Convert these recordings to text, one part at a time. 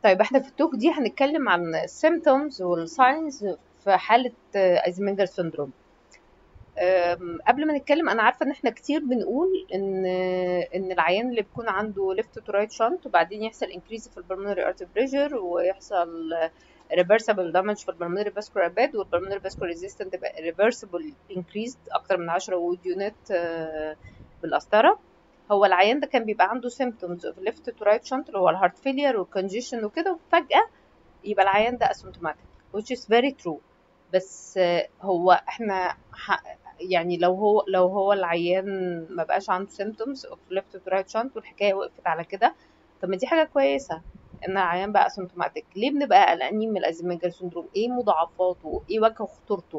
طيب احنا في التوك دي هنتكلم عن السيمتومز والساينز في حالة ايزمنجر سيندروم قبل ما نتكلم انا عارفه ان احنا كتير بنقول ان ان العيان اللي بيكون عنده ليفت تو رايت شنت وبعدين يحصل انكريز في البلمونري ارتر بريشر ويحصل ريفرسبل دامج في البلمونري فاسكولار باد والبلمونري فاسكولار ريزيستنت تبقى ريفرسبل انكريزد اكتر من 10 وود يونت بالقسطره هو العيان ده كان بيبقى عنده symptoms of left to right shunt اللي هو الهارت فيلير والكونجيشن وكده وفجأة يبقى العيان ده asymptomatic which is very true بس هو احنا يعني لو هو لو هو العيان ما بقاش عنده symptoms of left to right shunt والحكاية وقفت على كده طب ما دي حاجة كويسة ان العيان بقى asymptomatic ليه بنبقى قلقانين من الازيمنجر سندروم ايه مضاعفاته ايه وجه خطورته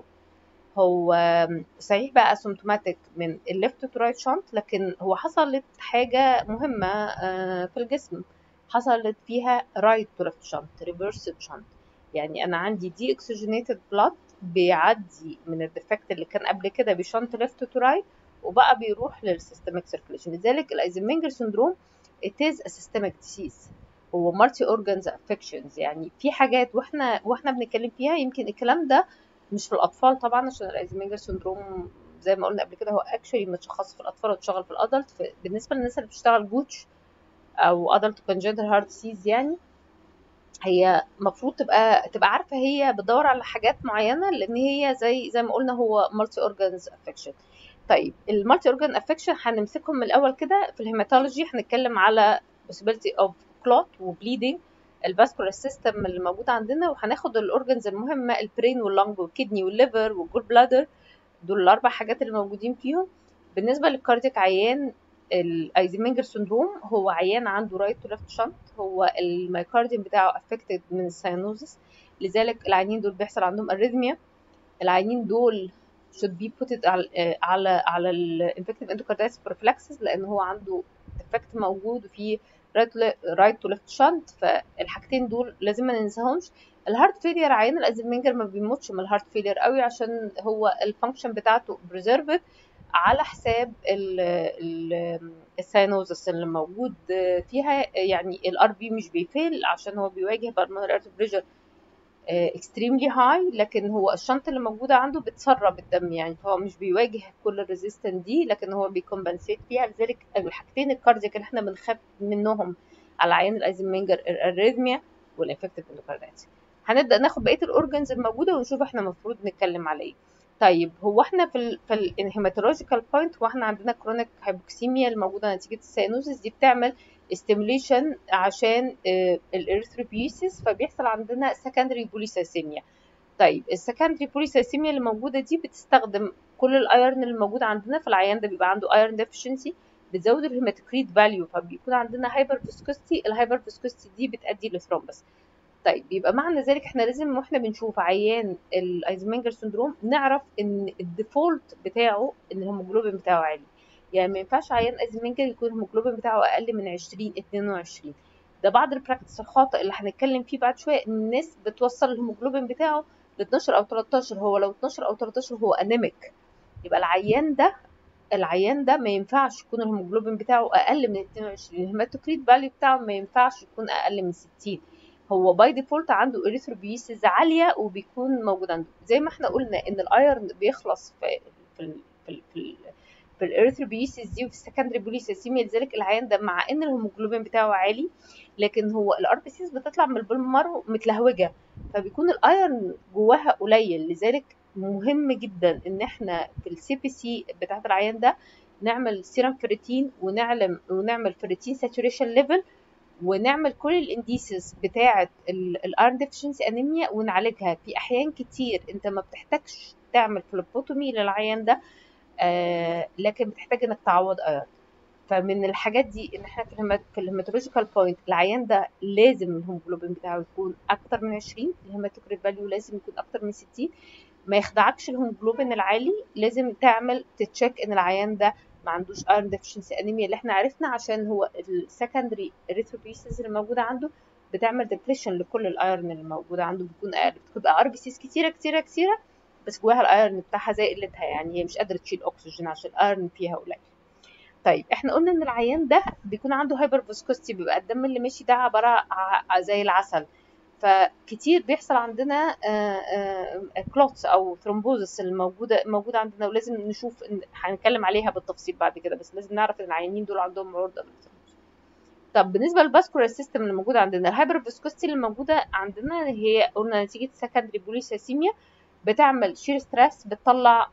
هو صحيح بقى اسيمتوماتيك من الليفت تو رايت شنت لكن هو حصلت حاجة مهمة في الجسم حصلت فيها رايت تو ليفت شنت ريفرس شنت يعني انا عندي دي اكسجينيتد بلاد بيعدي من الديفكت اللي كان قبل كده بشنت ليفت تو رايت وبقى بيروح للسيستميك سيركيليشن لذلك الايزنمنجر سندروم it is a systemic disease هو مالتي اورجانز افكشنز يعني في حاجات واحنا واحنا بنتكلم فيها يمكن الكلام ده مش في الاطفال طبعا عشان الايزمنجر سندروم زي ما قلنا قبل كده هو اكشولي متشخص في الاطفال وتشتغل في الادلت بالنسبه للناس اللي بتشتغل جوتش او ادلت كونجنتال هارت سيز يعني هي المفروض تبقى تبقى عارفه هي بتدور على حاجات معينه لان هي زي زي ما قلنا هو مالتي اورجانز افكشن طيب المالتي اورجان افكشن هنمسكهم من الاول كده في الهيماتولوجي هنتكلم على possibility of clot وبليدنج الفاسكولار سيستم اللي موجود عندنا وهناخد الاورجنز المهمه البرين واللنج والكدني والليفر والجول بلادر دول الاربع حاجات اللي موجودين فيهم بالنسبه للكارديك عيان الايزمنجر سندروم هو عيان عنده رايت تو ليفت شنت هو المايكارديوم بتاعه افكتد من الساينوزس لذلك العيانين دول بيحصل عندهم اريثميا العيانين دول should be put على على على الانفكتيف اندوكاردايتس بروفلاكسس لان هو عنده ديفكت موجود وفيه رايت تو ليفت شنت فالحاجتين دول لازم ما ننساهمش الهارت فيلير عيان الازمنجر ما بيموتش من الهارت فيلير قوي عشان هو الفانكشن بتاعته بريزيرفد على حساب الساينوزس اللي موجود فيها يعني الار بي مش بيفيل عشان هو بيواجه بالمونري ارتر بريشر اكستريملي هاي لكن هو الشنطه اللي موجوده عنده بتسرب الدم يعني فهو مش بيواجه كل الريزيستنت دي لكن هو بيكمبنسيت فيها لذلك الحاجتين الكاردياك اللي احنا بنخاف منهم على عيان الايزنمنجر الاريثميا والانفكتيف اندوكاردايتس هنبدا ناخد بقيه الاورجنز الموجوده ونشوف احنا المفروض نتكلم على ايه طيب هو احنا في ال في الهيماتولوجيكال بوينت هو احنا عندنا كرونيك هايبوكسيميا الموجوده نتيجه السيانوزس دي بتعمل ستيموليشن عشان الاريثروبيسيس فبيحصل عندنا سكندري بوليسيسيميا طيب السكندري بوليسيسيميا اللي موجوده دي بتستخدم كل الايرن اللي موجود عندنا في العيان ده بيبقى عنده ايرن ديفشنسي بتزود الهيماتوكريت فاليو فبيكون عندنا هايبر فيسكوستي الهايبر فيسكوستي دي بتؤدي لثرومبس طيب يبقى معنى ذلك احنا لازم واحنا بنشوف عيان الايزمنجر سندروم نعرف ان الديفولت بتاعه ان الهيموجلوبين بتاعه عالي يعني ما ينفعش عيان ايزمنجر يكون الهيموجلوبين بتاعه اقل من 20 22 ده بعض البراكتس الخاطئ اللي هنتكلم فيه بعد شويه ان الناس بتوصل الهيموجلوبين بتاعه ل 12 او 13 هو لو 12 او 13 هو انيميك يبقى العيان ده العيان ده ما ينفعش يكون الهيموجلوبين بتاعه اقل من 22 الهيماتوكريت فاليو بتاعه ما ينفعش يكون اقل من 60 هو باي ديفولت عنده اريثروبيسيس عاليه وبيكون موجود عنده زي ما احنا قلنا ان الايرن بيخلص في في ال في ال في, ال في الاريثروبيسيس دي وفي السكندري بوليسيسيميا لذلك العيان ده مع ان الهيموجلوبين بتاعه عالي لكن هو الار بي سيز بتطلع من البلمر متلهوجه فبيكون الايرن جواها قليل لذلك مهم جدا ان احنا في السي بي سي بتاعت العيان ده نعمل سيرم فيريتين ونعلم ونعمل فيريتين ساتوريشن ليفل ونعمل كل الانديسز بتاعه الايرن ديفشنسي انيميا ونعالجها في احيان كتير انت ما بتحتاجش تعمل فلوبوتومي للعيان ده آه لكن بتحتاج انك تعوض ايرن فمن الحاجات دي ان احنا في في الهيماتولوجيكال بوينت العيان ده لازم الهيموجلوبين بتاعه يكون اكتر من 20 الهيماتوكريت فاليو لازم يكون اكتر من 60 ما يخدعكش الهيموجلوبين العالي لازم تعمل تتشيك ان العيان ده ما عندوش ايرون ديفشنسي انيميا اللي احنا عرفنا عشان هو السكندري اريثروبيسيس اللي موجوده عنده بتعمل ديبريشن لكل الايرون اللي موجوده عنده بتكون اقل بتبقى ار بي سيز كتيره كتيره كتيره بس جواها الايرون بتاعها زي قلتها يعني هي مش قادره تشيل اكسجين عشان الايرون فيها قليل طيب احنا قلنا ان العيان ده بيكون عنده هايبر فيسكوستي بيبقى الدم اللي ماشي ده عباره ع- زي العسل فكتير بيحصل عندنا كلوتس او ثرومبوزس الموجوده موجوده عندنا ولازم نشوف إن هنتكلم عليها بالتفصيل بعد كده بس لازم نعرف ان العيانين دول عندهم عرضه للثرومبوزس طب بالنسبه للفاسكولار سيستم اللي موجوده عندنا الهايبر فيسكوستي اللي موجوده عندنا هي قلنا نتيجه سكندري بوليسيسيميا بتعمل شير ستريس بتطلع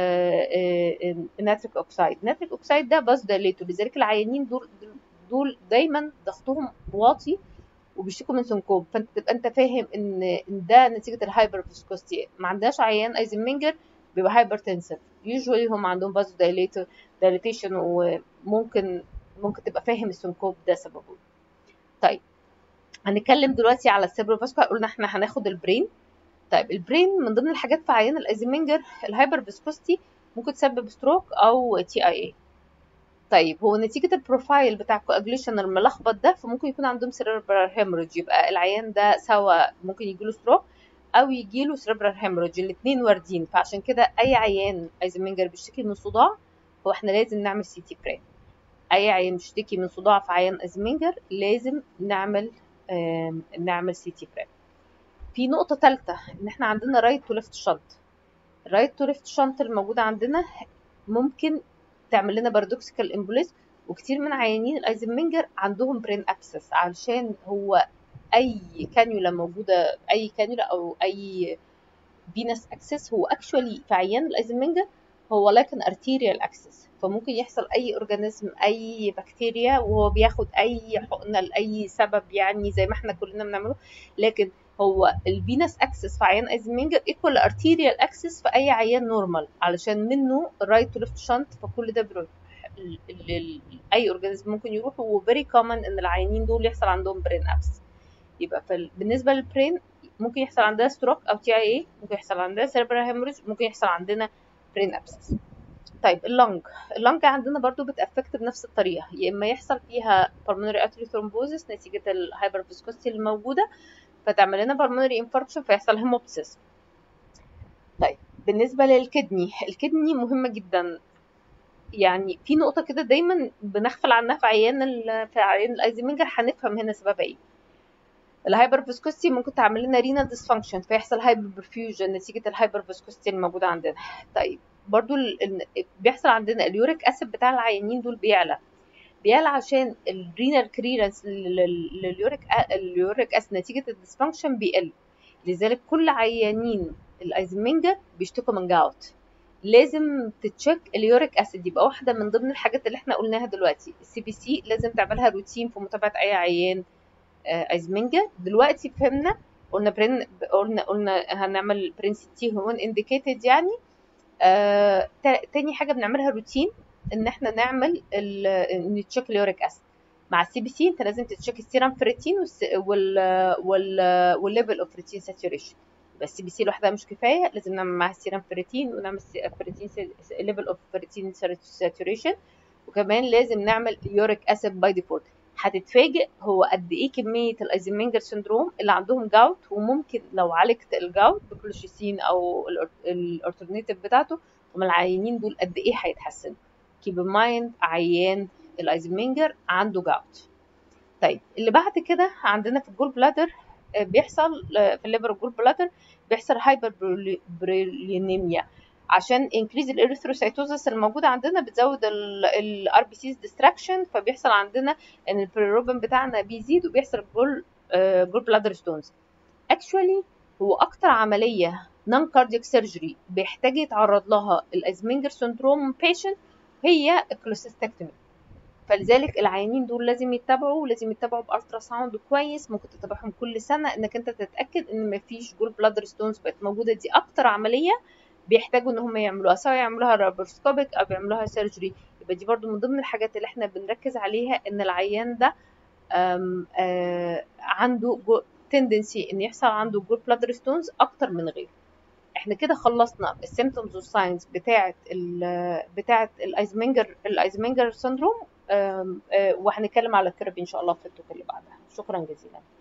ناتريك اوكسايد ناتريك اوكسايد ده باز دايليتور لذلك العيانين دول دول دايما ضغطهم واطي وبيشتكوا من سنكوب فانت تبقى انت فاهم ان إن ده نتيجه الهايبر فيسكوستي ما عندناش عيان ايزنمنجر بيبقى هايبر تنسف يوجوالي هم عندهم باز دايليتور دايليتيشن وممكن ممكن تبقى فاهم السنكوب ده سببه طيب هنتكلم دلوقتي على السيبروفاسكولار قلنا احنا هناخد البرين طيب البرين من ضمن الحاجات في عيان الايزنمنجر الهايبر فيسكوستي ممكن تسبب ستروك او تي اي اي طيب هو نتيجة البروفايل بتاع الكواجليشن الملخبط ده فممكن يكون عندهم سيربرال هيموريج يبقى العيان ده سواء ممكن يجيله ستروك او يجيله سيربرال هيموريج الاثنين واردين فعشان كده اي عيان ايزنمنجر بيشتكي من صداع هو احنا لازم نعمل سي تي برين اي عيان بيشتكي من صداع في عيان ايزنمنجر لازم نعمل آم، نعمل سي تي برين في نقطة ثالثة ان احنا عندنا رايت تو ليفت شنط الرايت تو ليفت شنط الموجودة عندنا ممكن تعمل لنا بارادوكسيكال امبوليزم وكتير من عيانين الايزنمنجر عندهم برين ابسس علشان هو اي كانيولا موجوده اي كانيولا او اي فينس اكسس هو اكشولي في عيان الايزنمنجر هو لكن ارتيريال اكسس فممكن يحصل اي اورجانيزم اي بكتيريا وهو بياخد اي حقنه لاي سبب يعني زي ما احنا كلنا بنعمله لكن هو الفينس اكسس في عيان ايزنمنجر ايكوال ارتيريال اكسس في اي عيان نورمال علشان منه الرايت تو ليفت شنط فكل ده بيروح ال- ال- ال- اي اورجانيزم ممكن يروح وفيري كومن ان العيانين دول يحصل عندهم برين ابس يبقى فال- بالنسبه للبرين ممكن يحصل عندها ستروك او تي اي اي ممكن يحصل عندها سيربرال هيموريج ممكن يحصل عندنا برين ابسس طيب اللنج اللنج عندنا برضو بتأفكت بنفس الطريقة يا إما يحصل فيها pulmonary artery thrombosis نتيجة الهايبر فيسكوستي الموجودة فتعمل لنا pulmonary infarction فيحصل هيموبسيس طيب بالنسبة للكدني الكدني مهمة جدا يعني في نقطة كده دايما بنغفل عنها في عيان ال- في عيان الايزيمنجر هنفهم هنا سببها ايه الهايبر فيسكوستي ممكن تعمل لنا رينال ديسفانكشن فيحصل هايبر برفيوجن نتيجة الهايبر فيسكوستي الموجودة عندنا طيب برضو ال... ال- بيحصل عندنا اليوريك اسيد بتاع العيانين دول بيعلى بيعلى عشان الرينال كريرنس لليوريك اليوريك اسيد نتيجة الديسفانكشن بيقل لذلك كل عيانين الايزمنجر بيشتكوا من جاوت لازم تتشيك اليوريك اسيد يبقى واحده من ضمن الحاجات اللي احنا قلناها دلوقتي السي بي سي لازم تعملها روتين في متابعه اي عيان آه، ايزمنجا دلوقتي فهمنا قلنا برين قلنا قلنا هنعمل برين تي هرمون انديكيتد يعني آه تا- تاني حاجه بنعملها روتين ان احنا نعمل ال- نتشيك اليوريك اسيد مع السي بي سي انت لازم تتشيك السيرم فريتين والس- وال وال والليفل اوف فريتين ساتوريشن بس السي بي سي لوحدها مش كفايه لازم نعمل معاها السيرم فريتين ونعمل فريتين ليفل اوف فريتين ساتوريشن وكمان لازم نعمل يوريك اسيد باي ديفولت هتتفاجئ هو قد ايه كميه الايزنمنجر سندروم اللي عندهم جاوت وممكن لو عالجت الجاوت بكلوشيسين او الالترناتيف بتاعته هم العيانين دول قد ايه هيتحسنوا كيب ان مايند عيان الايزنمنجر عنده جاوت طيب اللي بعد كده عندنا في الجول بلادر آه، بيحصل آه، في الليفر والجول بلادر بيحصل هايبر بريلينيميا عشان انكريز الاريثروسايتوزس الموجوده عندنا بتزود الار بي سيز ديستراكشن فبيحصل عندنا ان البيروبين بتاعنا بيزيد وبيحصل جول جول بلادر ستونز اكشوالي هو اكتر عمليه نون كاردياك سيرجري بيحتاج يتعرض لها الازمنجر سندروم بيشنت هي الكلوسيستكتومي فلذلك العيانين دول لازم يتبعوا ولازم يتبعوا بالترا ساوند كويس ممكن تتابعهم كل سنه انك انت تتاكد ان مفيش جول بلادر ستونز بقت موجوده دي اكتر عمليه بيحتاجوا ان هم يعملوها سواء يعملوها لابروسكوبيك او يعملوها سيرجري يبقى دي برضو من ضمن الحاجات اللي احنا بنركز عليها ان العيان ده أم آه عنده تندنسي ان يحصل عنده جول بلادر ستونز اكتر من غيره احنا كده خلصنا السيمتومز والساينز بتاعه ال بتاعه الايزمنجر الايزمنجر سندروم وهنتكلم على الثيرابي ان شاء الله في التوك اللي بعدها شكرا جزيلا